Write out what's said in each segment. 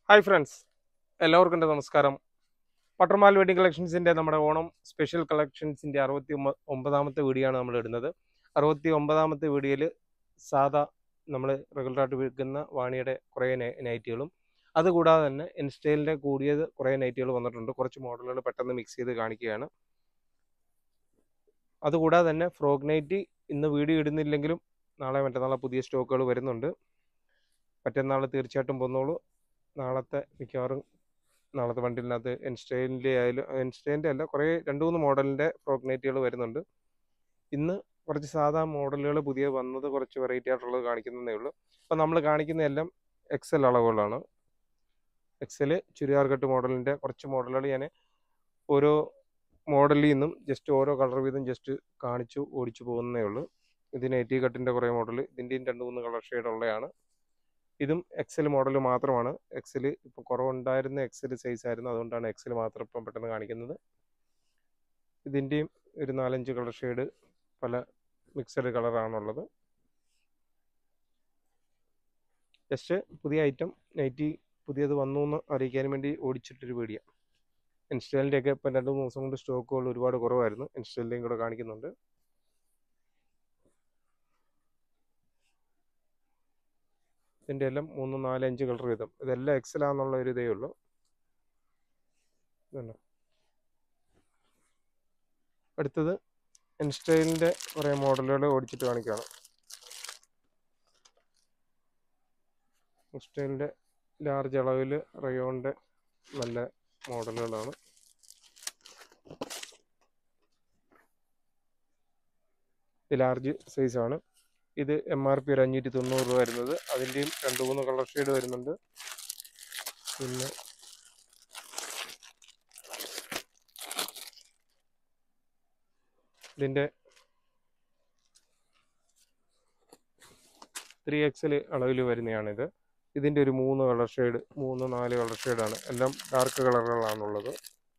Hi friends എല്ലാവർക്കും എൻ്റെ നമസ്കാരം പട്ടർമാൽ വെഡിങ് കളക്ഷൻസിൻ്റെ നമ്മുടെ ഓണം സ്പെഷ്യൽ കളക്ഷൻസിൻ്റെ അറുപത്തി ഒമ്പ ഒമ്പതാമത്തെ വീഡിയോ ആണ് നമ്മൾ ഇടുന്നത് അറുപത്തി ഒമ്പതാമത്തെ വീഡിയോയിൽ സാധാ നമ്മൾ റെഗുലറായിട്ട് വിൽക്കുന്ന വാണിയുടെ കുറേ നൈ- നൈറ്റികളും അതുകൂടാതെ തന്നെ ഇൻസ്റ്റൈലിൻ്റെ കൂടിയത് കുറേ നൈറ്റികൾ വന്നിട്ടുണ്ട് കുറച്ച് മോഡലുകൾ പെട്ടെന്ന് മിക്സ് ചെയ്ത് കാണിക്കുകയാണ് അതുകൂടാതെ തന്നെ ഫ്രോഗ് നൈറ്റി ഇന്ന് വീഡിയോ ഇടുന്നില്ലെങ്കിലും നാളെ മറ്റന്നാളെ പുതിയ സ്റ്റോക്കുകൾ വരുന്നുണ്ട് മറ്റന്നാൾ തീർച്ചയായിട്ടും പോന്നോളൂ നാളത്തെ മിക്കവാറും നാളത്തെ വണ്ടിയിനകത്ത് എൻസ്റ്റൈലിൻ്റെ ആയാലും എൻസ്റ്റൈലിൻ്റെ അല്ല കുറേ രണ്ട് മൂന്ന് മോഡലിൻ്റെ ഫ്രോക്ക് നൈറ്റുകൾ വരുന്നുണ്ട് ഇന്ന് കുറച്ച് സാധാ മോഡലുകൾ പുതിയ വന്നത് കുറച്ച് വെറൈറ്റി ആയിട്ടുള്ളത് കാണിക്കുന്നതേ ഉള്ളൂ അപ്പം നമ്മൾ കാണിക്കുന്നതെല്ലാം എക്സൽ അളവുകളാണ് എക്സൽ ചുരിദാർ കട്ട് മോഡലിൻ്റെ കുറച്ച് മോഡലുകൾ ഞാൻ ഓരോ മോഡലിൽ നിന്നും ജസ്റ്റ് ഓരോ കളർ വീതം ജസ്റ്റ് കാണിച്ചു ഓടിച്ചു പോകുന്നതേ ഉള്ളൂ ഇതിന് എയ്റ്റി കട്ടിൻ്റെ കുറേ മോഡൽ ഇതിൻ്റെയും രണ്ട് മൂന്ന് കളർ ഷെയ്ഡ് ഉള്ളതാണ് ഇതും എക്സൽ മോഡൽ മാത്രമാണ് എക്സൽ ഇപ്പോൾ കുറവുണ്ടായിരുന്ന എക്സൽ സൈസ് ആയിരുന്നു അതുകൊണ്ടാണ് എക്സൽ മാത്രം ഇപ്പം പെട്ടെന്ന് കാണിക്കുന്നത് ഇതിൻ്റെയും ഒരു നാലഞ്ച് കളർ ഷെയ്ഡ് പല മിക്സഡ് കളറാണുള്ളത് ജസ്റ്റ് പുതിയ ഐറ്റം നൈറ്റി പുതിയത് വന്നു എന്ന് അറിയിക്കാൻ വേണ്ടി ഓടിച്ചിട്ടൊരു വീഡിയോ ഇൻസ്റ്റലിൻ്റെ ഒക്കെ ഇപ്പം രണ്ട് മൂന്ന് ദിവസം കൊണ്ട് സ്റ്റോക്കുകൾ ഒരുപാട് കുറവായിരുന്നു ഇൻസ്റ്റലിൻ്റെയും കൂടെ കാണിക്കുന്നുണ്ട് ഇതിൻ്റെ എല്ലാം മൂന്ന് നാല് അഞ്ച് കളർ വീതം ഇതെല്ലാം എക്സൽ ആണെന്നുള്ള ഒരു ഇതേ ഉള്ളൂ ഇതുണ്ട്. അടുത്തത് ഇൻസ്റ്റൈലിൻ്റെ കുറേ മോഡലുകൾ ഓടിച്ചിട്ട് കാണിക്കുകയാണ് ഇൻസ്റ്റൈലിൻ്റെ ലാർജ് അളവിൽ റയോണിൻ്റെ നല്ല മോഡലുകളാണ് ഇത് ലാർജ് സൈസാണ് ഇത് എം ആർ പി ഒരു അഞ്ഞൂറ്റി തൊണ്ണൂറ് രൂപ വരുന്നത് അതിൻ്റെയും രണ്ട് മൂന്ന് കളർ ഷെയ്ഡ് വരുന്നുണ്ട് പിന്നെ ഇതിൻ്റെ ത്രീ എക്സൽ അളവിൽ വരുന്നതാണിത് ഇതിൻ്റെ ഒരു മൂന്ന് കളർ ഷെയ്ഡ് മൂന്ന് നാല് കളർ ഷെയ്ഡാണ് എല്ലാം ഡാർക്ക് കളറുകളാണുള്ളത്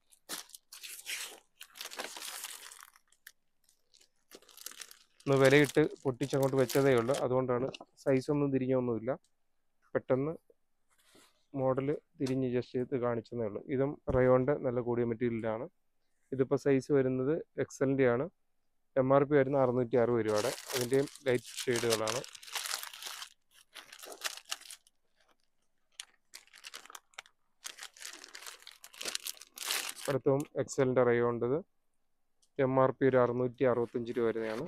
ഒന്ന് വിലയിട്ട് പൊട്ടിച്ചങ്ങോട്ട് വെച്ചതേ ഉള്ളൂ അതുകൊണ്ടാണ് സൈസൊന്നും തിരിഞ്ഞൊന്നുമില്ല പെട്ടെന്ന് മോഡൽ തിരിഞ്ഞ് ജസ്റ്റ് ചെയ്ത് കാണിച്ചതേ ഉള്ളൂ ഇതും റയോണിൻ്റെ നല്ല കൂടിയ മെറ്റീരിയലാണ് ഇതിപ്പോൾ സൈസ് വരുന്നത് എക്സലിൻ്റെ ആണ് എം ആർ പി വരുന്നത് അറുന്നൂറ്റി അറുപത് രൂപയുടെ അതിൻ്റെയും ലൈറ്റ് ഷെയ്ഡുകളാണ് അടുത്തതും എക്സലിൻ്റെ റയോണ്ടത് എം ആർ പി ഒരു അറുന്നൂറ്റി അറുപത്തഞ്ച് രൂപ വരുന്നതാണ്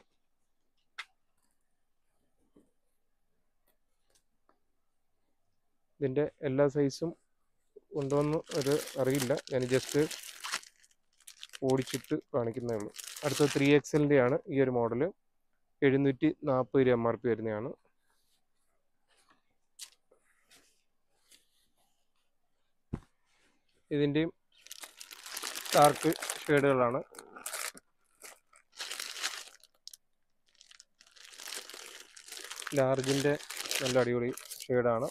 ഇതിൻ്റെ എല്ലാ സൈസും ഉണ്ടോയെന്ന് ഒരു അറിയില്ല ഞാൻ ജസ്റ്റ് ഓടിച്ചിട്ട് കാണിക്കുന്നേ ഉള്ളൂ അടുത്ത ത്രീ എക്സലിൻ്റെ ആണ് ഈ ഒരു മോഡൽ എഴുന്നൂറ്റി നാൽപ്പത് രൂപ എം ആർ പി വരുന്നതാണ് ഇതിൻ്റെയും ഡാർക്ക് ഷെയ്ഡുകളാണ് ലാർജിൻ്റെ നല്ല അടിപൊളി ഷെയ്ഡാണ്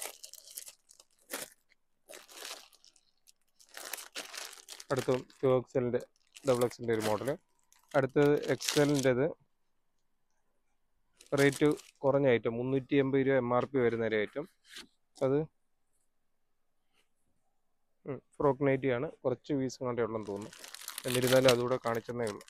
അടുത്തതും ടു എക്സലിൻ്റെ ഡബിൾ എക്സലിൻ്റെ ഒരു മോഡൽ അടുത്തത് എക്സലിൻ്റെത് റേറ്റ് കുറഞ്ഞ ഐറ്റം മുന്നൂറ്റി എൺപത് രൂപ എം ആർ പി വരുന്ന ഒരു ഐറ്റം അത് ഫ്രോക്ക് നൈറ്റി ആണ് കുറച്ച് പീസ് കണ്ടേ ഉള്ളെന്ന് തോന്നുന്നു എന്നിരുന്നാലും അതുകൂടെ കാണിച്ചെന്നേ ഉള്ളൂ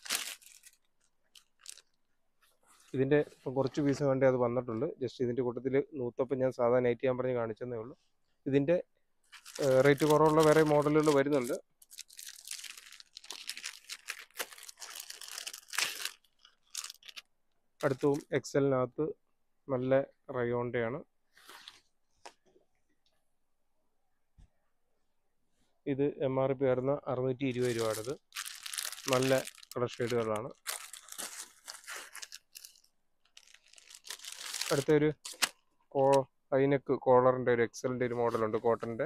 ഇതിൻ്റെ ഇപ്പം കുറച്ച് പീസ് കണ്ടേ അത് വന്നിട്ടുള്ളൂ ജസ്റ്റ് ഇതിൻ്റെ കൂട്ടത്തിൽ നൂറ്റപ്പം ഞാൻ സാധാരണ നൈറ്റ് ഞാൻ പറഞ്ഞ് കാണിച്ചെന്നേ ഉള്ളൂ ഇതിൻ്റെ റേറ്റ് കുറവുള്ള വേറെ മോഡലുകൾ വരുന്നുണ്ട് അടുത്തതും എക്സലിനകത്ത് നല്ല റയോണ്ടയാണ് ഇത് എം ആർ പി വരുന്ന അറുന്നൂറ്റി ഇരുപത് രൂപയുടേത് നല്ല കളർ ഷെയ്ഡുകളാണ് അടുത്തൊരു കോ ഹൈനെക്ക് കോളറിൻ്റെ ഒരു എക്സലിൻ്റെ ഒരു മോഡലുണ്ട് കോട്ടൻ്റെ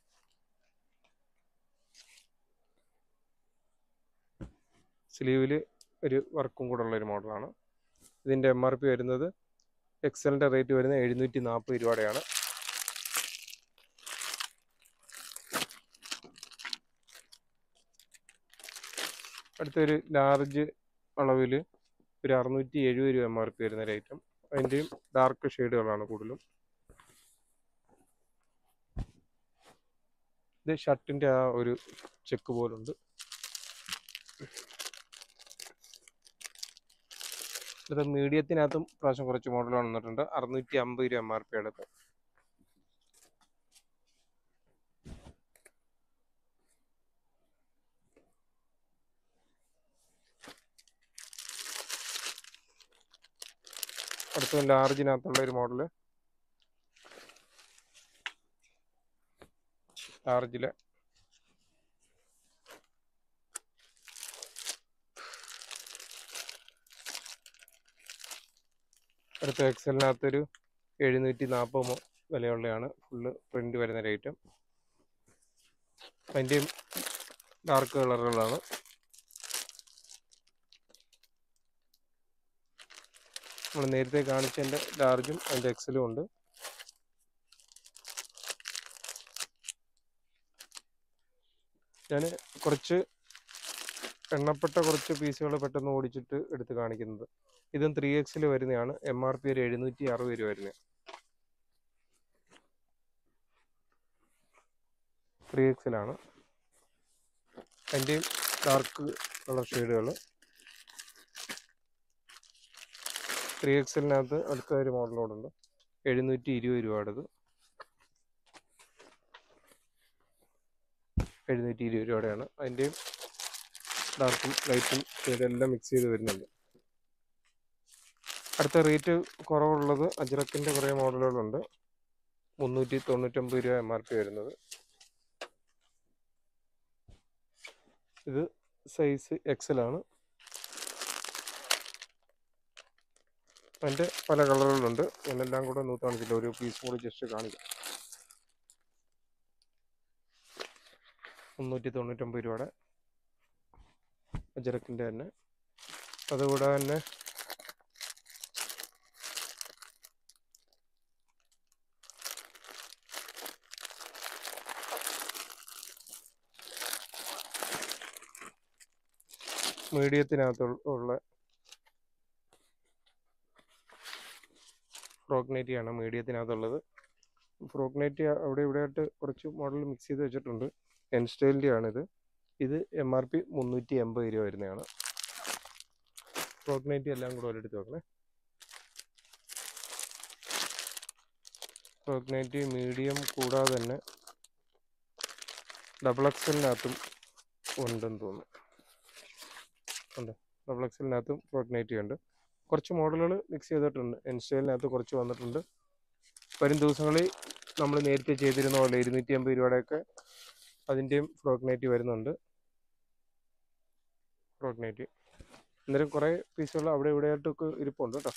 സ്ലീവിൽ ഒരു വർക്കും കൂടെ ഉള്ള ഒരു മോഡലാണ് ഇതിൻ്റെ എം ആർ പി വരുന്നത് എക്സലിൻ്റെ റേറ്റ് വരുന്നത് എഴുന്നൂറ്റി നാൽപ്പത് രൂപയുടെയാണ് അടുത്തൊരു ലാർജ് അളവിൽ ഒരു അറുന്നൂറ്റി എഴുപത് രൂപ എം ആർ പി വരുന്ന ഒരു ഐറ്റം അതിൻ്റെയും ഡാർക്ക് ഷെയ്ഡുകളാണ് കൂടുതലും ഇത് ഷർട്ടിൻ്റെ ആ ഒരു ചെക്ക് പോലുണ്ട് ഇത് മീഡിയത്തിനകത്തും പ്രാവശ്യം കുറച്ച് മോഡൽ വന്നിട്ടുണ്ട് അറുന്നൂറ്റി അമ്പത് രൂപ എം ആർ പി അടുത്ത് അടുത്ത ലാർജിനകത്തുള്ള ഒരു മോഡല് ലാർജില് അടുത്ത എക്സലിനകത്തൊരു എഴുന്നൂറ്റി നാൽപ്പത് വിലയുള്ളതാണ് ഫുള്ള് പ്രിന്റ് വരുന്ന ഒരു ഐറ്റം അതിൻ്റെയും ഡാർക്ക് കളറുകളാണ് നമ്മൾ നേരത്തെ കാണിച്ചതിൻ്റെ ലാർജും അതിൻ്റെ എക്സലും ഉണ്ട് ഞാൻ കുറച്ച് എണ്ണപ്പെട്ട കുറച്ച് പീസുകൾ പെട്ടെന്ന് ഓടിച്ചിട്ട് എടുത്ത് കാണിക്കുന്നത് ഇതും ത്രീ എക്സിൽ വരുന്നതാണ് എം ആർ പി ഒരു എഴുന്നൂറ്റി അറുപത് രൂപ വരുന്നത് ത്രീ എക്സിലാണ് അതിൻ്റെയും ഡാർക്ക് കളർ ഷെയ്ഡുകൾ ത്രീ എക്സലിനകത്ത് അടുത്ത ഒരു മോഡലോടുണ്ട് എഴുന്നൂറ്റി ഇരുപത് രൂപയുടേത് എഴുന്നൂറ്റി ഇരുപത് രൂപയുടെയാണ് അതിൻ്റെയും ഡാർക്കും ലൈറ്റും ഷെയ്ഡെല്ലാം മിക്സ് ചെയ്ത് വരുന്നുണ്ട് അടുത്ത റേറ്റ് കുറവുള്ളത് അജ്രക്കിൻ്റെ കുറേ മോഡലുകളുണ്ട് മുന്നൂറ്റി തൊണ്ണൂറ്റൊമ്പത് രൂപ എം ആർ പി വരുന്നത് ഇത് സൈസ് എക്സൽ ആണ് അതിൻ്റെ പല കളറുകളുണ്ട് ഞാനെല്ലാം കൂടെ നൂറ്റി കാണിച്ചില്ല ഒരു പീസ് കൂടി ജസ്റ്റ് കാണിക്കാം മുന്നൂറ്റി തൊണ്ണൂറ്റൊമ്പത് രൂപയുടെ അജറക്കിൻ്റെ തന്നെ അതുകൂടാതെ തന്നെ മീഡിയത്തിനകത്ത് ഉള്ള ഫ്രോക്ക് നൈറ്റിയാണ് മീഡിയത്തിനകത്തുള്ളത് ഫ്രോക്ക് നൈറ്റി അവിടെ ഇവിടെ ആയിട്ട് കുറച്ച് മോഡൽ മിക്സ് ചെയ്ത് വെച്ചിട്ടുണ്ട് എൻ സ്റ്റൈലിൻ്റെ ആണിത് ഇത് എം ആർ പി മുന്നൂറ്റി എൺപത് രൂപ വരുന്നതാണ് ഫ്രോക്ക് നൈറ്റി എല്ലാം കൂടെ ഒരിടത്ത് വെക്കണേ ഫ്രോക്ക് നൈറ്റി മീഡിയം കൂടാതെ തന്നെ ഡബിൾ എക്സലിനകത്തും ഉണ്ടെന്ന് തോന്നുന്നു ഉണ്ട് ഡബിൾ എക്സലിനകത്തും ഫ്രോക്ക് നൈറ്റി ഉണ്ട് കുറച്ച് മോഡലുകൾ മിക്സ് ചെയ്തിട്ടുണ്ട് ഇൻസ്റ്റയിലിനകത്ത് കുറച്ച് വന്നിട്ടുണ്ട് വരും ദിവസങ്ങളിൽ നമ്മൾ നേരത്തെ ചെയ്തിരുന്ന പോലെ ഇരുന്നൂറ്റി അമ്പത് രൂപയുടെയൊക്കെ അതിൻ്റെയും ഫ്രോക്ക് നൈറ്റി വരുന്നുണ്ട് ഫ്രോക്ക് നൈറ്റി അന്നേരം കുറേ പീസുകൾ അവിടെ ഇവിടെ ആയിട്ടൊക്കെ ഇരിപ്പുണ്ട് കേട്ടോ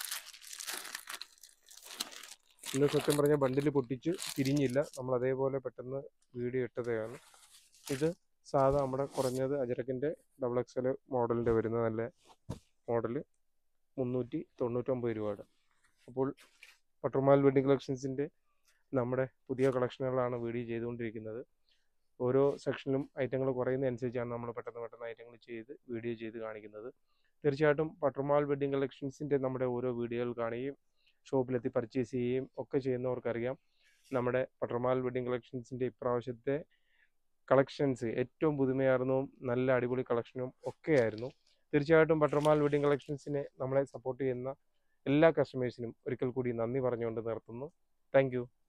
ഇന്ന് സത്യം പറഞ്ഞാൽ ബണ്ടിൽ പൊട്ടിച്ച് തിരിഞ്ഞില്ല നമ്മൾ അതേപോലെ പെട്ടെന്ന് വീഡിയോ ഇട്ടതാണ് ഇത് സാധാ നമ്മുടെ കുറഞ്ഞത് അജരക്കിൻ്റെ ഡബിൾ എക്സൽ മോഡലിൻ്റെ വരുന്ന നല്ല മോഡൽ മുന്നൂറ്റി തൊണ്ണൂറ്റൊമ്പത് രൂപയുടെ അപ്പോൾ പട്ടുമാൽ വെഡിങ് കളക്ഷൻസിൻ്റെ നമ്മുടെ പുതിയ കളക്ഷനുകളാണ് വീഡിയോ ചെയ്തുകൊണ്ടിരിക്കുന്നത് ഓരോ സെക്ഷനിലും ഐറ്റങ്ങൾ കുറയുന്നതനുസരിച്ചാണ് നമ്മൾ പെട്ടെന്ന് പെട്ടെന്ന് ഐറ്റങ്ങൾ ചെയ്ത് വീഡിയോ ചെയ്ത് കാണിക്കുന്നത് തീർച്ചയായിട്ടും പട്ടുമാൽ വെഡിങ് കളക്ഷൻസിൻ്റെ നമ്മുടെ ഓരോ വീഡിയോകൾ കാണുകയും ഷോപ്പിലെത്തി പർച്ചേസ് ചെയ്യുകയും ഒക്കെ ചെയ്യുന്നവർക്കറിയാം നമ്മുടെ പട്ടുമാൽ വെഡിങ് കളക്ഷൻസിൻ്റെ ഇപ്രാവശ്യത്തെ കളക്ഷൻസ് ഏറ്റവും പുതുമയാർന്നതും നല്ല അടിപൊളി കളക്ഷനും ഒക്കെയായിരുന്നു തീർച്ചയായിട്ടും ബട്ടർമാൽ വെഡിങ് കളക്ഷൻസിനെ നമ്മളെ സപ്പോർട്ട് ചെയ്യുന്ന എല്ലാ കസ്റ്റമേഴ്സിനും ഒരിക്കൽ കൂടി നന്ദി പറഞ്ഞുകൊണ്ട് നിർത്തുന്നു താങ്ക്